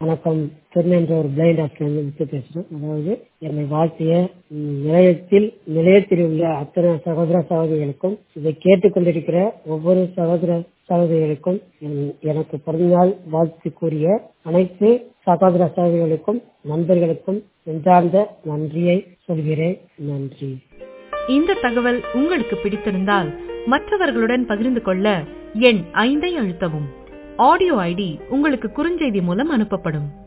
வணக்கம் திருநெல்வேலி என்ற ஒரு பிளைண்ட் ஆஸ்திரேலியா பேசுறேன் அதாவது என்னை வாழ்த்திய ம், நிலையத்தில் நிலையத்தில் உள்ள அத்தனை சகோதர சகோதரிகளுக்கும் இதை கேட்டுக்கொண்டிருக்கிற ஒவ்வொரு சகோதர சகோதரிகளுக்கும் என்- எனக்கு பிறந்தநாள் வாழ்த்து கூறிய அனைத்து சகோதர சகோதரிகளுக்கும் நண்பர்களுக்கும் நெஞ்சார்ந்த நன்றியை சொல்கிறேன் நன்றி இந்த தகவல் உங்களுக்கு பிடித்திருந்தால் மற்றவர்களுடன் பகிர்ந்து கொள்ள எண் ஐந்தை அழுத்தவும் ஆடியோ ஐடி உங்களுக்கு குறுஞ்செய்தி மூலம் அனுப்பப்படும்